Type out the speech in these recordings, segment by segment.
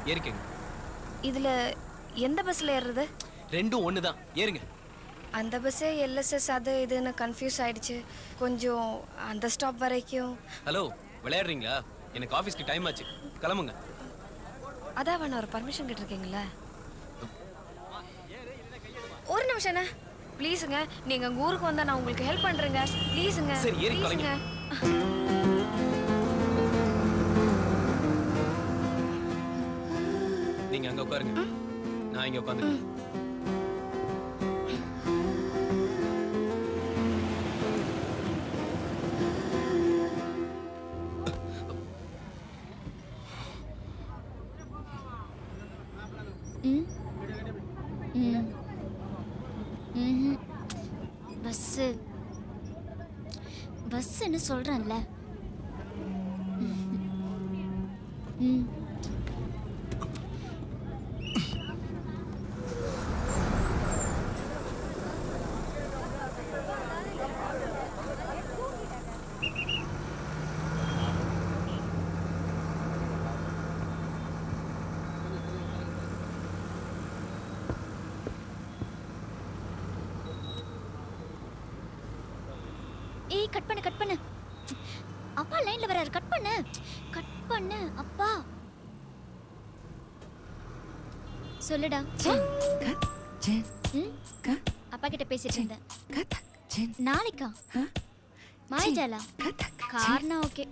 ஏறிக்கங்க இதுல எந்த பஸ்ல ஏறுறது ரெண்டும் ஒன்று தான் ஏறுங்க அந்த பஸ்ஸே எல்எஸ்எஸ் அது இதுன்னு கன்ஃபியூஸ் ஆயிடுச்சு கொஞ்சம் அந்த ஸ்டாப் வரைக்கும் ஹலோ விளையாடுறீங்களா எனக்கு ஆஃபீஸ்க்கு டைம் ஆச்சு கிளம்புங்க அதான் வேணா ஒரு பர்மிஷன் கேட்டிருக்கீங்களா ஒரு நிமிஷம் அண்ணா ப்ளீஸுங்க நீங்க உங்க ஊருக்கு வந்தா நான் உங்களுக்கு ஹெல்ப் பண்றேங்க ப்ளீஸுங்க சரி, ஏறி தொலைங்க. நீங்க அங்க உட்காருங்க நான் இங்க உட்காந்துக்கிறேன் ம் ம் ம்ஹும். பஸ்ஸு பஸ்ஸுன்னு சொல்கிறேன்ல ம் ஏய் கட் பண்ணு கட் பண்ணு அப்பா லைன்ல வராரு கட் பண்ணு கட் பண்ணு அப்பா சொல்லுடா ம்? அப்பா கிட்ட பேசிட்டு இருந்தேன் நாளைக்கா மாயஜாலா காரணம் ஓகே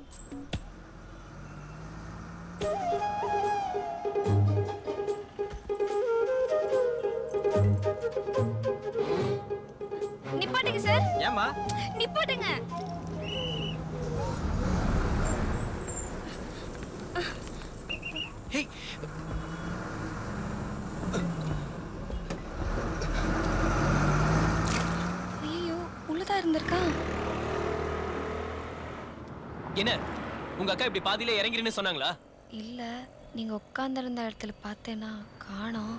நிப்பாட்டுங்க சார் ஏம்மா நிப்பாட்டுங்க ஹேய் ஐயோ உள்ளதா இருந்திருக்கா என்ன உங்க அக்கா இப்படி பாதியில இறங்கிறேன்னு சொன்னாங்களா இல்ல நீங்க உட்கார்ந்திருந்த இடத்துல பார்த்தேன்னா காணோம்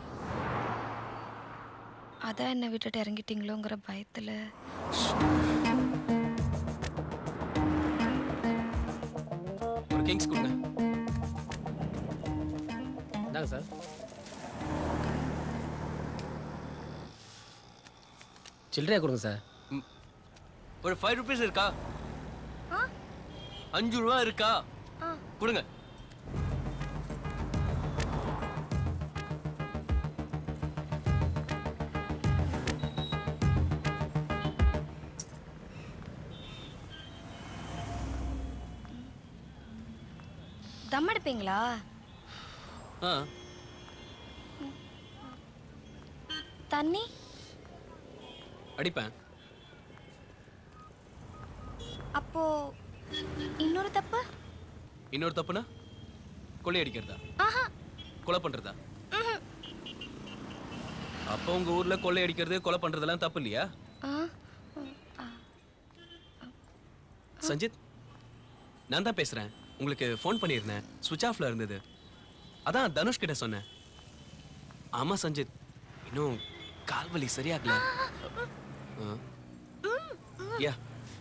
அதான் என்னை விட்டுட்டு இறங்கிட்டீங்களோங்கிற பயத்துல ஒரு கிங்ஸ் கொடுங்க இந்தாங்க சார் சில்லறையா கொடுங்க சார் ம். ஒரு ஃபைவ் ருபீஸ் இருக்கா அஞ்சு ரூபா இருக்கா கொடுங்க தம் அடிப்பீங்களா ஆ தண்ணி அடிப்பேன் அப்போ இன்னொரு தப்பு இன்னொரு தப்புனா கொள்ளையடிக்கிறதா ஆஹா கொலை பண்றதா அப்போ உங்க ஊர்ல கொள்ளையடிக்கிறது கொலை பண்றதெல்லாம் தப்பு இல்லையா ஆ சஞ்சித் நான் தான் பேசுறேன் உங்களுக்கு ஃபோன் பண்ணியிருந்தேன் சுவிட்ச் ஆஃப்ல இருந்தது அதான் தனுஷ் கிட்ட சொன்னேன் ஆமா சஞ்சித் இன்னும் கால் வலி சரியாகல ஆ. யா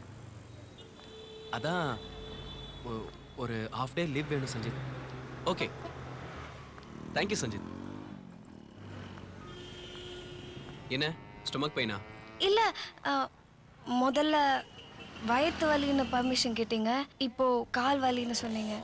அதான் ஒ- ஒரு ஹாஃப் டே லீவ் வேணும் சஞ்சித் ஓகே தேங்க்யூ சஞ்சித் என்ன ஸ்டொமக் பெயினா இல்ல ஆ, முதல்ல வயத்து வலின்னு பர்மிஷன் கேட்டீங்க இப்போ கால் வலின்னு சொன்னீங்க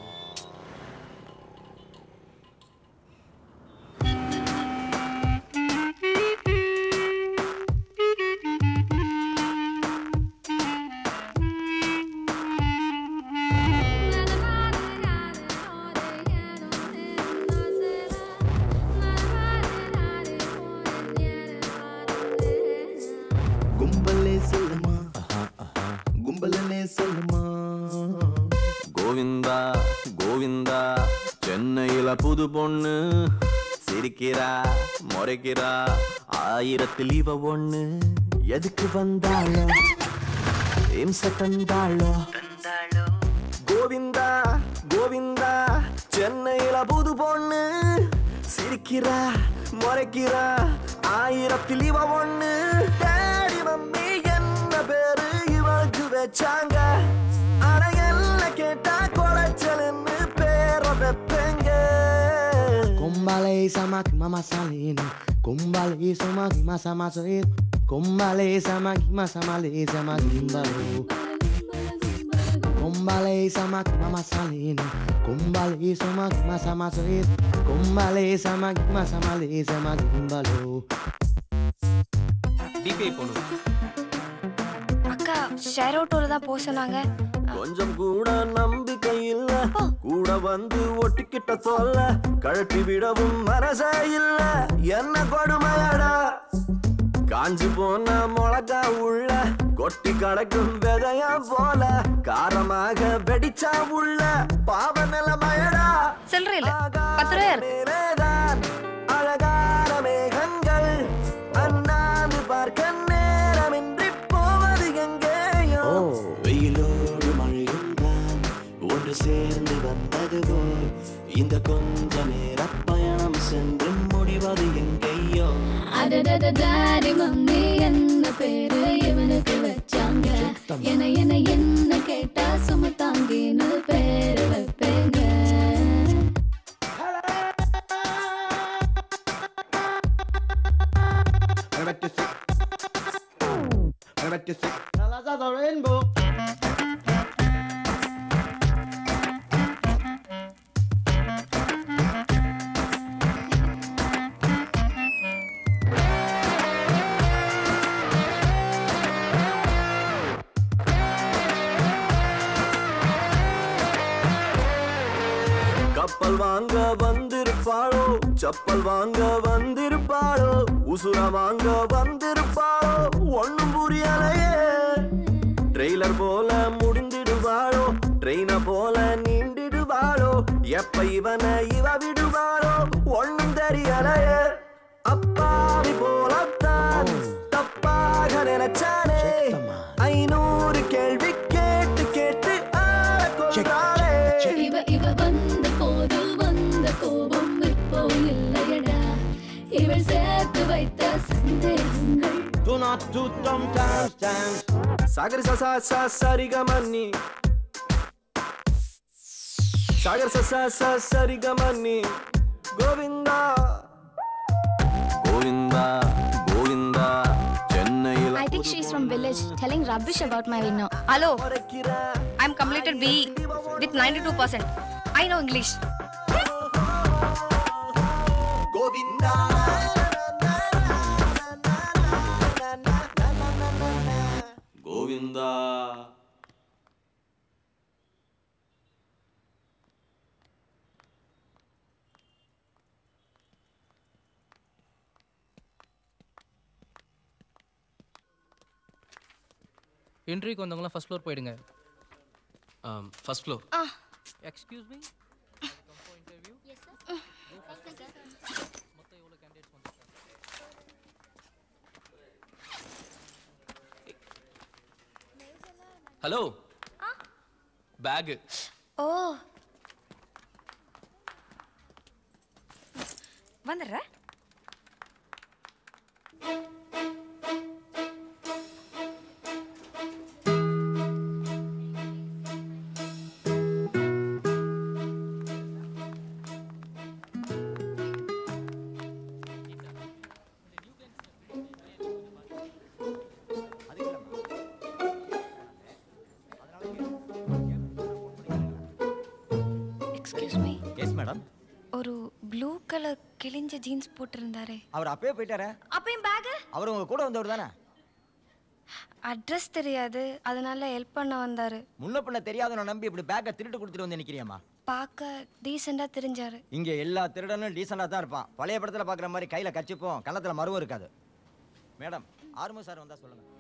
கும்பலே சொல்லுமா கும்பலே சொல்லுமா கோவிந்தா கோவிந்தா சென்னையில புது பொண்ணு சிரிக்கிறா முறைக்கிறா ஆயிரத்தில் இவ ஒண்ணு எதுக்கு வந்தாளோ இம்ச தந்தாளோ கோவிந்தா கோவிந்தா சென்னையில புது பொண்ணு சிரிக்கிறா முறைக்கிறா ஆயிரத்தில் இவ ஒண்ணு டேடி மம்மி என்ன பேரு இவளுக்கு வச்சாங்க ஆனா என்ன கேட்டா குறைச்சல்னு பேர வைப்பேங்க Kumbale samaki mama salini Kumbale samaki masa masa Kumbale samaki masa male samaki gimbalo Kumbale samaki mama salini Kumbale samaki masa masa Kumbale samaki masa male samaki gimbalo DPI போகணும் அக்கா ஷேர் ஆட்டோல தான் போக சொன்னாங்க கொஞ்சம் கூட நம்பிக்கை இல்ல கூட வந்து ஒட்டிக்கிட்ட சொல்ல கழட்டி விடவும் மனசே இல்ல என்ன கொடுமையடா காஞ்சு போன மிளகா உள்ள கொட்டி கடக்கும் விதையா போல காரமாக வெடிச்சா உள்ள பாவ நிலைமையடா சில்லறை இல்ல பத்து ரூபாயா இருக்கு மேலேதான் அழகான மேகங்கள் அண்ணாந்து பார்க்க நேரமின்றி போவது எங்கேயோ வெயிலோடு மழையும் தான் ஒன்று சேர்ந்து வந்தது போல் இந்த கொஞ்ச நேர பயணம் சென்று முடிவது எங்கேயோ அடடடடாடி மம்மி என்ன பேரு இவனுக்கு வச்சாங்க என்ன என்ன என்ன கேட்டா சுமத்தாங்கின்னு பேரு வைப்பேங்க Colors of the rainbow கப்பல் வாங்க வந்திருப்பாளோ செப்பல் வாங்க வந்திருப்பாளோ உசுர வாங்க வந்திருப்பாளோ ஒண்ணும் புரியலையே ட்ரெய்லர் போல முடிந்திடுவாளோ ட்ரெயின போல நீண்டிடுவாளோ எப்ப இவனை இவ விடுவாளோ ஒண்ணும் தெரியலையே அப்பாவி போலத்தான் தப்பாக நினைச்சானே ஐநூறு கேள்வி கேட்டு கேட்டு ஆள கொள்றாளே இவ இவ வந்த போது வந்த கோபம் இப்போ இல்லையடா இவள் சேர்த்து வைத்த சந்தேகங்கள் Do not do dumb dance dance Sagar స స స సరిగమన్ని సాగర్ స స స సరిగమన్ని గోవింద గోవింద గోవింద చెన్నైల I think she's from village telling rubbish about my winnow. Hello పొరకిర I am completed B with ninety two percent I know English Govinda Govinda இன்டர்வியூக்கு வந்தவங்களாம் ஃபர்ஸ்ட் ஃப்ளோர் போயிடுங்க first floor excuse me hello பேகு ஓ வந்துடுறேன் எக்ஸ்கியூஸ் மீ எஸ் மேடம் ஒரு blue colour கிழிஞ்ச jeans போட்டிருந்தாரே அவர் அப்பயே போயிட்டாரே அப்பயும் பேகு அவர் உங்க கூட வந்தவர் தானே அட்ரஸ் தெரியாது அதனால ஹெல்ப் பண்ண வந்தாரு முன்ன பின்ன தெரியாதவனை நம்பி இப்படி பேக்கை திருட்டு கொடுத்துட்டு வந்து நிக்கிறியாமா பார்க்க டீசெண்டா தெரிஞ்சாரு இங்க எல்லா திருடனும் டீசெண்டா தான் இருப்பான் பழைய படத்துல பாக்குற மாதிரி கையில கச்சிப்போம் கன்னத்துல மருவம் இருக்காது மேடம் ஆர்மோ சார் வந்தா சொல்லுங்க